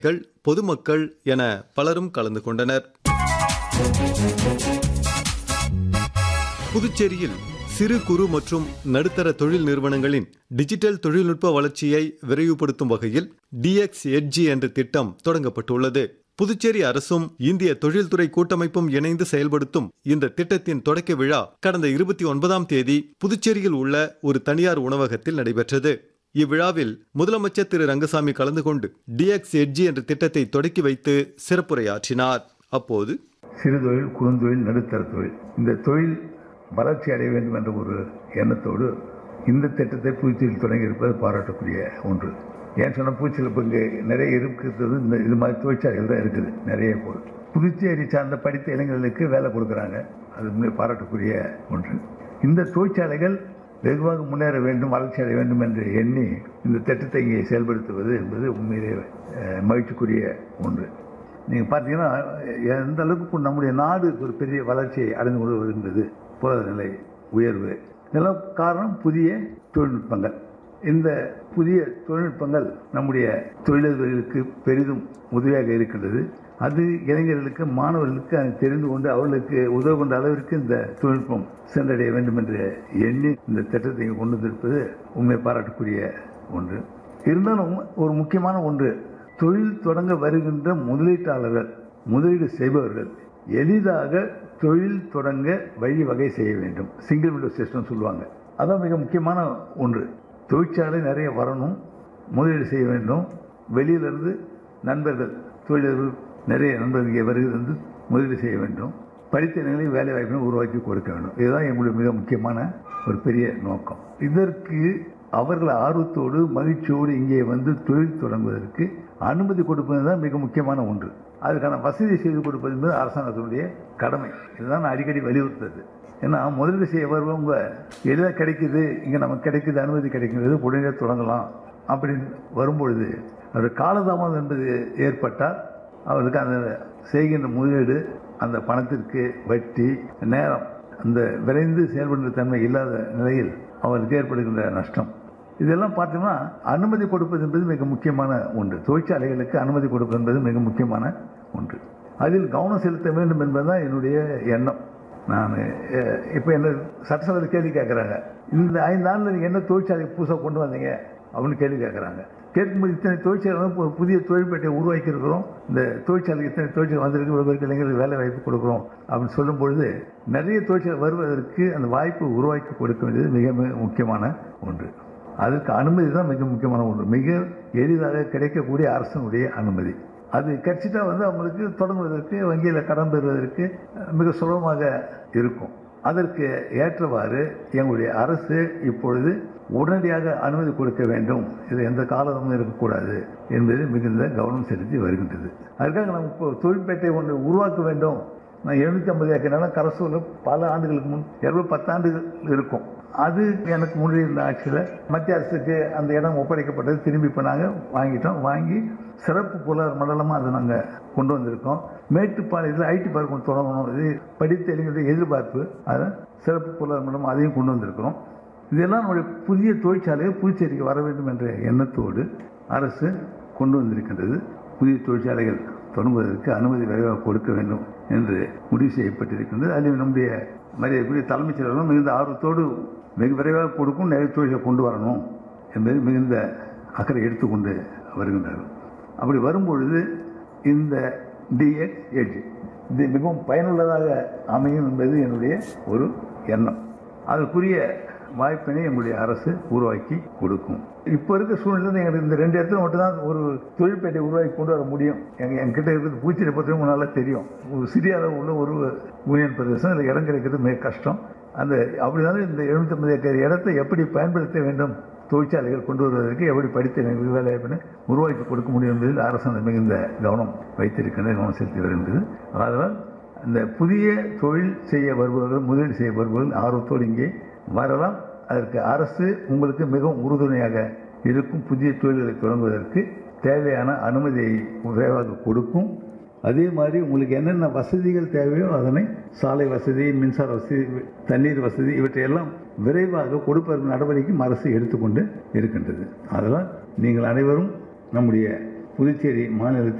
கள், பொதுமக்கள் என பலரும் கலந்து கொண்டனர் புதுச்சேரியில் சிறு குறு மற்றும் நடுத்தர தொழில் நிறுவனங்களின் டிஜிட்டல் தொழில்நுட்ப வளர்ச்சியை விரைவுபடுத்தும் வகையில் டிஎக்ஸ் எட்ஜி என்ற திட்டம் தொடங்கப்பட்டுள்ளது புதுச்சேரி அரசும் இந்திய தொழில்துறை கூட்டமைப்பும் இணைந்து செயல்படுத்தும் இந்த திட்டத்தின் தொடக்க விழா கடந்த இருபத்தி ஒன்பதாம் தேதி புதுச்சேரியில் உள்ள ஒரு தனியார் உணவகத்தில் நடைபெற்றது இவ்விழாவில் முதலமைச்சர் திரு ரங்கசாமி கலந்து கொண்டு டிஎக்ஸ் எட்ஜி என்ற திட்டத்தை தொடக்கி வைத்து சிறப்புரையாற்றினார் அப்போது சிறு தொழில் குறுந்தொழில் நடுத்தர தொழில் இந்த தொழில் வளர்ச்சி அடைய வேண்டும் என்ற ஒரு எண்ணத்தோடு இந்த திட்டத்தை புதுச்சேரியில் தொடங்கியிருப்பது பாராட்டக்கூடிய ஒன்று ஏன் சொன்ன பூச்சியில் இப்போ இங்கே நிறைய இருக்கிறது இந்த இது மாதிரி தொழிற்சாலைகள் தான் இருக்குது நிறைய போல் புதுச்சேரி சார்ந்த படித்த இளைஞர்களுக்கு வேலை கொடுக்குறாங்க அது உண்மையை பாராட்டக்கூடிய ஒன்று இந்த தொழிற்சாலைகள் வெகுவாக முன்னேற வேண்டும் வளர்ச்சி அடைய வேண்டும் என்று எண்ணி இந்த திட்டத்தை இங்கே செயல்படுத்துவது என்பது உண்மையிலே அஹ், மகிழ்ச்சிக்குரிய ஒன்று நீங்கள் பார்த்தீங்கன்னா எந்த அளவுக்கு இப்போ நம்முடைய நாடு ஒரு பெரிய வளர்ச்சியை அடைந்து கொண்டு வருகின்றது பொருளாதார நிலை உயர்வு இதெல்லாம் காரணம் புதிய தொழில்நுட்பங்கள் இந்த புதிய தொழில்நுட்பங்கள் நம்முடைய தொழிலதிபர்களுக்கு பெரிதும் உதவியாக இருக்கின்றது அது இளைஞர்களுக்கு மாணவர்களுக்கு அதை தெரிந்து கொண்டு அவர்களுக்கு உதவுகின்ற அளவிற்கு இந்த தொழில்நுட்பம் சென்றடைய வேண்டும் என்று எண்ணி இந்த திட்டத்தை இங்கு கொண்டு வந்திருப்பது உண்மை பாராட்டக்கூடிய ஒன்று இருந்தாலும் ஒரு முக்கியமான ஒன்று தொழில் தொடங்க வருகின்ற முதலீட்டாளர்கள் முதலீடு செய்பவர்கள் எளிதாக தொழில் தொடங்க வழிவகை செய்ய வேண்டும் சிங்கிள் விண்டோ சிஸ்டம் சொல்லுவாங்க அதான் மிக முக்கியமான ஒன்று தொழிற்சாலை நிறைய வரணும் முதலீடு செய்ய வேண்டும் வெளியிலிருந்து நண்பர்கள் தொழிலர்கள் நிறைய நண்பர்கள் இங்கே வருகிறது முதலீடு செய்ய வேண்டும் படித்த நிலையில் வேலை வாய்ப்பை உருவாக்கி கொடுக்க வேண்டும் இதுதான் எங்களுடைய மிக முக்கியமான ஒரு பெரிய நோக்கம் இதற்கு அவர்கள் ஆர்வத்தோடு மகிழ்ச்சியோடு இங்கே வந்து தொழில் தொடங்குவதற்கு அனுமதி கொடுப்பது தான் மிக முக்கியமான ஒன்று அதுக்கான வசதி செய்து கொடுப்பது என்பது அரசாங்கத்தினுடைய கடமை இதுதான் நான் அடிக்கடி வலியுறுத்துறது ஏன்னா முதலீடு செய்ய வருவவங்க எளிதாக கிடைக்குது இங்கே நமக்கு கிடைக்குது அனுமதி கிடைக்கிறது உடனே தொடங்கலாம் அப்படின்னு வரும்பொழுது அது காலதாமதம் என்பது ஏற்பட்டால் அவருக்கு அந்த செய்கின்ற முதலீடு அந்த பணத்திற்கு வட்டி நேரம் அந்த விரைந்து செயல்படுகின்ற தன்மை இல்லாத நிலையில் அவருக்கு ஏற்படுகின்ற நஷ்டம் இதெல்லாம் பார்த்தோம்னா அனுமதி கொடுப்பது என்பது மிக முக்கியமான ஒன்று தொழிற்சாலைகளுக்கு அனுமதி கொடுப்பது என்பது மிக முக்கியமான ஒன்று அதில் கவனம் செலுத்த வேண்டும் என்பதுதான் என்னுடைய எண்ணம் நான் இப்போ என்ன சட்டசபையில் கேள்வி கேட்குறாங்க இந்த ஐந்து நாளில் நீங்கள் என்ன தொழிற்சாலை புதுசாக கொண்டு வந்தீங்க அப்படின்னு கேள்வி கேட்குறாங்க கேட்கும்போது இத்தனை தொழிற்சாலை வந்து ஒரு புதிய தொழில்பேட்டையை உருவாக்கி இருக்கிறோம் இந்த தொழிற்சாலைக்கு இத்தனை தொழிற்சாலை வந்திருக்கு இவ்வளோ பேருக்கு இளைஞர்களுக்கு வேலை வாய்ப்பு கொடுக்குறோம் அப்படின்னு சொல்லும் பொழுது நிறைய தொழிற்சாலை வருவதற்கு அந்த வாய்ப்பு உருவாக்கி கொடுக்க வேண்டியது மிக மிக முக்கியமான ஒன்று அதற்கு அனுமதி தான் மிக முக்கியமான ஒன்று மிக எளிதாக கிடைக்கக்கூடிய அரசனுடைய அனுமதி அது கிடைச்சிட்டா வந்து அவங்களுக்கு தொடங்குவதற்கு வங்கியில் கடன் பெறுவதற்கு மிக சுலபமாக இருக்கும் அதற்கு ஏற்றவாறு எங்களுடைய அரசு இப்பொழுது உடனடியாக அனுமதி கொடுக்க வேண்டும் இது எந்த காலமும் இருக்கக்கூடாது என்பதில் மிகுந்த கவனம் செலுத்தி வருகின்றது அதுக்காக நம்ம இப்போ தொழில்பேட்டை ஒன்று உருவாக்க வேண்டும் நான் எழுநூத்தி ஐம்பது ஏக்கர் நிலம் கரசூரில் பல ஆண்டுகளுக்கு முன் இருபது பத்தாண்டுகள் இருக்கும் அது எனக்கு முன்னாடி இருந்த ஆட்சியில் மத்திய அரசுக்கு அந்த இடம் ஒப்படைக்கப்பட்டது திரும்பி இப்போ நாங்கள் வாங்கிட்டோம் வாங்கி சிறப்பு புலர் மண்டலமாக அதை நாங்கள் கொண்டு வந்திருக்கோம் மேட்டுப்பாளையத்தில் ஐடி பார்க் ஒன்று தொடங்கணும் இது படித்த இளைஞருடைய எதிர்பார்ப்பு அதை சிறப்பு புலர் மண்டலம் அதையும் கொண்டு வந்திருக்கிறோம் இதெல்லாம் நம்முடைய புதிய தொழிற்சாலையை புதுச்சேரிக்கு வர வேண்டும் என்ற எண்ணத்தோடு அரசு கொண்டு வந்திருக்கின்றது புதிய தொழிற்சாலைகள் தொடங்குவதற்கு அனுமதி விரைவாக கொடுக்க வேண்டும் என்று முடிவு செய்யப்பட்டிருக்கின்றது அதில் நம்முடைய மரியாதைக்குரிய தலைமைச் செயலகம் மிகுந்த ஆர்வத்தோடு வெகு விரைவாக கொடுக்கும் நிறைய தொழிலை கொண்டு வரணும் என்பது மிகுந்த அக்கறை எடுத்துக்கொண்டு வருகின்றார்கள் அப்படி வரும்பொழுது இந்த டிஎக்ஸ் எட்ஜ் இது மிகவும் பயனுள்ளதாக அமையும் என்பது என்னுடைய ஒரு எண்ணம் அதற்குரிய வாய்ப்பினை எங்களுடைய அரசு உருவாக்கி கொடுக்கும் இப்போ இருக்க சூழ்நிலை எங்களுக்கு இந்த ரெண்டு இடத்துல மட்டும்தான் ஒரு தொழிற்பேட்டை உருவாக்கி கொண்டு வர முடியும் எங்க என்கிட்ட இருக்கிறது பூச்சியை பற்றி நல்லா தெரியும் ஒரு சிறிய அளவு உள்ள ஒரு யூனியன் பிரதேசம் இதில் இடம் கிடைக்கிறது மிக கஷ்டம் அந்த அப்படினாலும் இந்த எழுநூத்தம்பது ஏக்கர் இடத்தை எப்படி பயன்படுத்த வேண்டும் தொழிற்சாலைகள் கொண்டு வருவதற்கு எப்படி படித்த எங்களுக்கு வேலை வாய்ப்பினை உருவாக்கி கொடுக்க முடியும் என்பதில் அரசாங்கம் மிகுந்த கவனம் வைத்திருக்கின்ற கவனம் செலுத்தி வருகின்றது அதனால் இந்த புதிய தொழில் செய்ய வருபவர்கள் முதலீடு செய்ய வருபவர்கள் ஆர்வத்தோடு இங்கே வரலாம் அதற்கு அரசு உங்களுக்கு மிகவும் உறுதுணையாக இருக்கும் புதிய தொழில்களை தொடங்குவதற்கு தேவையான அனுமதியை விரைவாக கொடுக்கும் அதே மாதிரி உங்களுக்கு என்னென்ன வசதிகள் தேவையோ அதனை சாலை வசதி மின்சார வசதி தண்ணீர் வசதி இவற்றையெல்லாம் விரைவாக கொடுப்பதற்கு நடவடிக்கையும் அரசு எடுத்துக்கொண்டு இருக்கின்றது அதனால் நீங்கள் அனைவரும் நம்முடைய புதுச்சேரி மாநிலத்தில்